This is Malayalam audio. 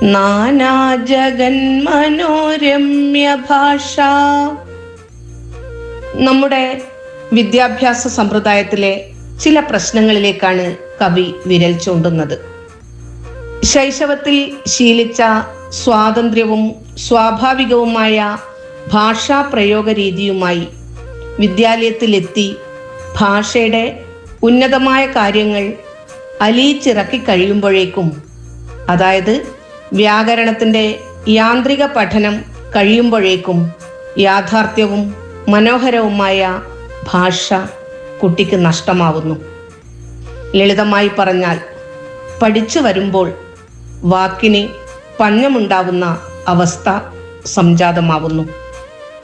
നാനാജഗന്മനോരമ്യ ഭാഷ നമ്മുടെ വിദ്യാഭ്യാസ സമ്പ്രദായത്തിലെ ചില പ്രശ്നങ്ങളിലേക്കാണ് കവി വിരൽ ചൂണ്ടുന്നത് ശൈശവത്തിൽ ശീലിച്ച സ്വാതന്ത്ര്യവും സ്വാഭാവികവുമായ ഭാഷാ പ്രയോഗ രീതിയുമായി വിദ്യാലയത്തിലെത്തി ഭാഷയുടെ ഉന്നതമായ കാര്യങ്ങൾ അലിയിച്ചിറക്കി കഴിയുമ്പോഴേക്കും അതായത് വ്യാകരണത്തിൻ്റെ യാന്ത്രിക പഠനം കഴിയുമ്പോഴേക്കും യാഥാർത്ഥ്യവും മനോഹരവുമായ ഭാഷ കുട്ടിക്ക് നഷ്ടമാവുന്നു ലളിതമായി പറഞ്ഞാൽ പഠിച്ചു വരുമ്പോൾ വാക്കിന് പഞ്ഞമുണ്ടാവുന്ന അവസ്ഥ സംജാതമാവുന്നു